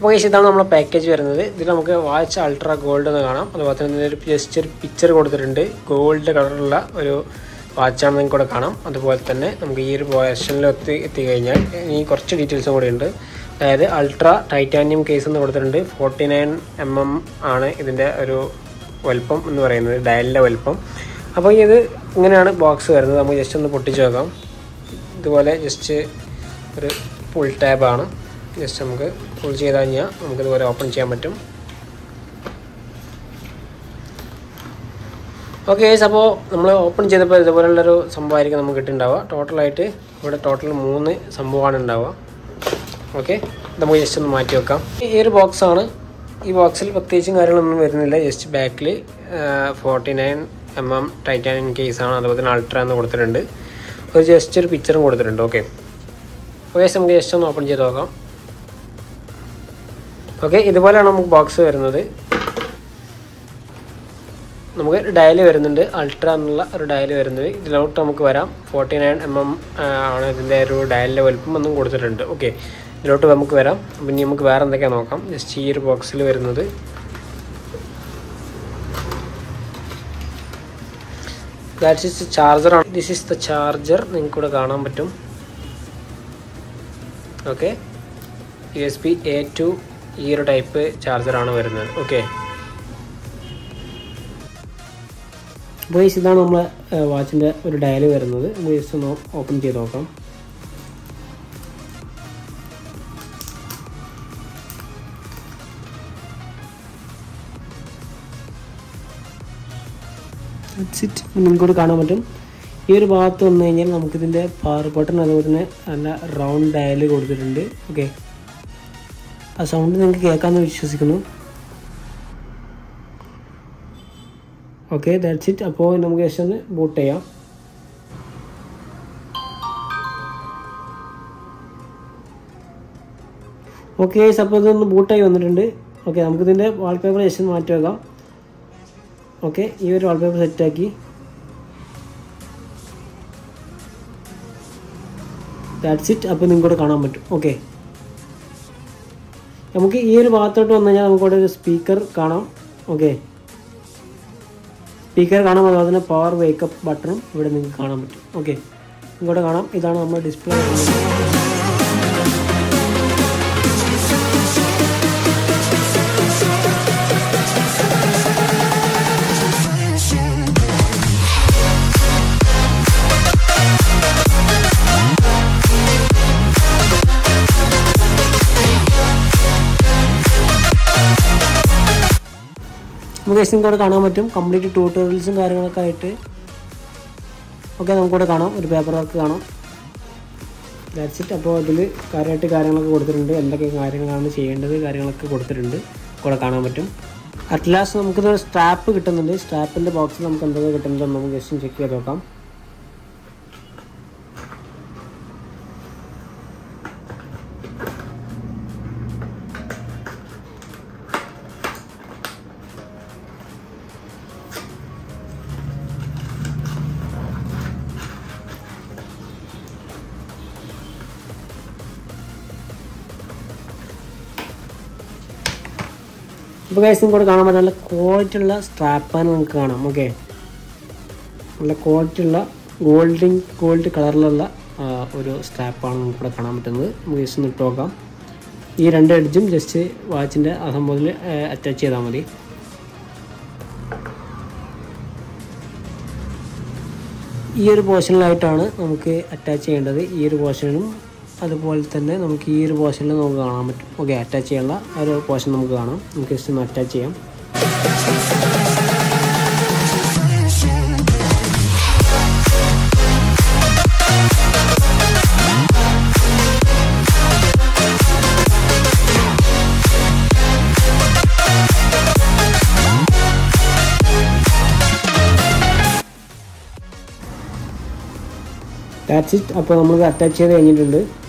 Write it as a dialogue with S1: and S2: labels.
S1: അപ്പോൾ ഈ ഇതാണ് നമ്മുടെ പാക്കേജ് വരുന്നത് ഇതിൽ നമുക്ക് വാച്ച് അൾട്രാ ഗോൾഡ് എന്ന് കാണാം അതുപോലെ തന്നെ ഒരു ജസ്റ്റ് ഒരു പിക്ചർ കൊടുത്തിട്ടുണ്ട് ഗോൾഡ് കളറുള്ള ഒരു വാച്ചാണ് നിങ്ങൾക്ക് ഇവിടെ കാണാം അതുപോലെ തന്നെ നമുക്ക് ഈ ഒരു വേർഷനിൽ എത്തി എത്തിക്കഴിഞ്ഞാൽ ഇനി കുറച്ച് ഡീറ്റെയിൽസും കൂടി ഉണ്ട് അതായത് അൾട്രാ ടൈറ്റാനിയം കേസ് എന്ന് കൊടുത്തിട്ടുണ്ട് ഫോർട്ടി നയൻ എം എം ആണ് ഇതിൻ്റെ ഒരു വലുപ്പം എന്ന് പറയുന്നത് ഡയലിൻ്റെ വലുപ്പം അപ്പോൾ ഇത് ഇങ്ങനെയാണ് ബോക്സ് വരുന്നത് നമുക്ക് ജസ്റ്റ് ഒന്ന് പൊട്ടിച്ച് നോക്കാം ഇതുപോലെ ജസ്റ്റ് ഒരു ഫുൾ ടാബാണ് ജസ്റ്റ് നമുക്ക് ഫുൾ ചെയ്ത് കഴിഞ്ഞാൽ നമുക്കിതുപോലെ ഓപ്പൺ ചെയ്യാൻ പറ്റും ഓക്കെ അപ്പോൾ നമ്മൾ ഓപ്പൺ ചെയ്തപ്പോൾ ഇതുപോലുള്ളൊരു സംഭവമായിരിക്കും നമുക്ക് കിട്ടുന്നുണ്ടാവുക ടോട്ടലായിട്ട് ഇവിടെ ടോട്ടൽ മൂന്ന് സംഭവമാണ് ഉണ്ടാവുക ഓക്കെ നമുക്ക് ജസ്റ്റ് ഒന്ന് മാറ്റി വെക്കാം ഈ ഒരു ബോക്സാണ് ഈ ബോക്സിൽ പ്രത്യേകിച്ചും കാര്യങ്ങളൊന്നും വരുന്നില്ല ജസ്റ്റ് ബാക്കിൽ forty nine M M titanium കേസാണ് അതുപോലെ തന്നെ അൾട്ര എന്ന് കൊടുത്തിട്ടുണ്ട് ഒരു ജസ്റ്റ് ഒരു പിക്ചറും കൊടുത്തിട്ടുണ്ട് ഓക്കെ ഓക്കെ നമുക്ക് ജസ്റ്റ് ഒന്ന് ഓപ്പൺ ചെയ്ത് നോക്കാം ഓക്കെ ഇതുപോലെയാണ് നമുക്ക് ബോക്സ് വരുന്നത് നമുക്ക് ഡയൽ വരുന്നുണ്ട് അൾട്ര എന്നുള്ള ഒരു ഡയൽ വരുന്നത് ഇതിലോട്ട് നമുക്ക് വരാം ഫോർട്ടി നയൻ എം എം ആണ് ഇതിൻ്റെ ഒരു ഡയലിൻ്റെ വലുപ്പം ഒന്നും കൊടുത്തിട്ടുണ്ട് ഓക്കെ ഇതിലോട്ട് നമുക്ക് വരാം അപ്പം ഇനി നമുക്ക് വേറെ എന്തൊക്കെയാണ് നോക്കാം ജസ്റ്റ് ഈ ഒരു ബോക്സിൽ വരുന്നത് ദാറ്റ്സ് ഇസ് ചാർജർ ആണ് ദിസ് ഇസ് ദ ചാർജർ നിങ്ങൾക്ക് ഇവിടെ കാണാൻ പറ്റും okay U S B A to ഈ ഒരു ടൈപ്പ് ചാർജറാണ് വരുന്നത് ഓക്കെ ബോയ്സ് ഇതാണ് നമ്മളെ വാച്ചിൻ്റെ ഒരു ഡയൽ വരുന്നത് നമുക്ക് ജസ്റ്റ് ഒന്ന് ഓപ്പൺ ചെയ്ത് നോക്കാം ഇറ്റ് നിങ്ങൾക്കൂടെ കാണാൻ പറ്റും ഈ ഒരു ഭാഗത്ത് വന്നു കഴിഞ്ഞാൽ നമുക്കിതിൻ്റെ പവർ ബട്ടൺ അതുപോലെ തന്നെ നല്ല റൗണ്ട് ഡയൽ കൊടുത്തിട്ടുണ്ട് ഓക്കെ ആ സൗണ്ട് നിങ്ങൾക്ക് കേൾക്കാമെന്ന് വിശ്വസിക്കുന്നു ഓക്കെ ദാറ്റ്സ് ഇറ്റ് അപ്പോൾ നമുക്ക് ജസ്റ്റ് ഒന്ന് ബൂട്ട് ചെയ്യാം ഓക്കെ അപ്പോൾ ഇതൊന്ന് ബൂട്ടായി വന്നിട്ടുണ്ട് ഓക്കെ നമുക്കിതിൻ്റെ വാൾപേപ്പർ ജസ്റ്റ് ഒന്ന് മാറ്റി വെക്കാം ഓക്കെ ഈ ഒരു വാൾപേപ്പർ സെറ്റാക്കി ദാറ്റ്സ് ഇറ്റ് അപ്പോൾ നിങ്ങൾക്കൂടെ കാണാൻ പറ്റും ഓക്കെ നമുക്ക് ഈ ഒരു ഭാഗത്തോട്ട് വന്നു കഴിഞ്ഞാൽ നമുക്കിവിടെ ഒരു സ്പീക്കർ കാണാം ഓക്കെ സ്പീക്കർ കാണാം അതുപോലെ തന്നെ പവർ വേക്കപ്പ് ബട്ടണും ഇവിടെ നിങ്ങൾക്ക് കാണാൻ പറ്റും ഓക്കെ ഇങ്ങോട്ട് കാണാം ഇതാണ് നമ്മുടെ ഡിസ്പ്ലേ നമുക്ക് ജസ്റ്റ് ഇവിടെ കാണാൻ പറ്റും കംപ്ലീറ്റ് ട്യൂട്ടോറിയൽസും കാര്യങ്ങളൊക്കെ ആയിട്ട് ഓക്കെ നമുക്കിവിടെ കാണാം ഒരു പേപ്പർ വർക്ക് കാണാം ദാറ്റ്സ് ഇറ്റ് അപ്പോൾ അതിൽ കാര്യമായിട്ട് കാര്യങ്ങളൊക്കെ കൊടുത്തിട്ടുണ്ട് എന്തൊക്കെ കാര്യങ്ങളാണ് ചെയ്യേണ്ടത് കാര്യങ്ങളൊക്കെ കൊടുത്തിട്ടുണ്ട് കൂടെ കാണാൻ പറ്റും അറ്റ് ലാസ്റ്റ് നമുക്കിത് സ്ട്രാപ്പ് കിട്ടുന്നുണ്ട് സ്ട്രാപ്പിൻ്റെ ബോക്സിൽ നമുക്ക് എന്തൊക്കെ കിട്ടുന്നുണ്ടോ നമുക്ക് ജസ്റ്റ് ചെക്ക് ചെയ്ത് നോക്കാം ഇപ്പോൾ കഴിച്ച് നിങ്ങൾക്ക് ഇവിടെ കാണാൻ പറ്റും നല്ല ക്വാളിറ്റി ഉള്ള സ്ട്രാപ്പാണ് നിങ്ങൾക്ക് കാണാം ഓക്കെ നല്ല ക്വാളിറ്റി ഉള്ള ഗോൾഡിൻ ഗോൾഡ് കളറിലുള്ള ആ, ഒരു സ്ട്രാപ്പാണ് നമുക്ക് ഇവിടെ കാണാൻ പറ്റുന്നത് നമുക്ക് ജസ്റ്റ് ഒന്ന് ഇട്ട് നോക്കാം ഈ രണ്ട് എഡ്ജും ജസ്റ്റ് വാച്ചിൻ്റെ ആ സംഭവത്തിൽ അറ്റാച്ച് ചെയ്താൽ മതി ഈ ഒരു പോർഷനിലായിട്ടാണ് നമുക്ക് അറ്റാച്ച് ചെയ്യേണ്ടത് ഈ ഒരു പോർഷനും അതുപോലെ തന്നെ നമുക്ക് ഈ ഒരു പോർഷനിൽ നമുക്ക് കാണാൻ പറ്റും ഓക്കെ അറ്റാച്ച് ചെയ്യാനുള്ള ആ ഒരു പോർഷൻ നമുക്ക് കാണാം നമുക്ക് ജസ്റ്റ് ഒന്ന് അറ്റാച്ച് ചെയ്യാം ദാറ്റ്സ് ഇറ്റ് അപ്പോൾ നമ്മൾ അറ്റാച്ച് ചെയ്ത് കഴിഞ്ഞിട്ടുണ്ട്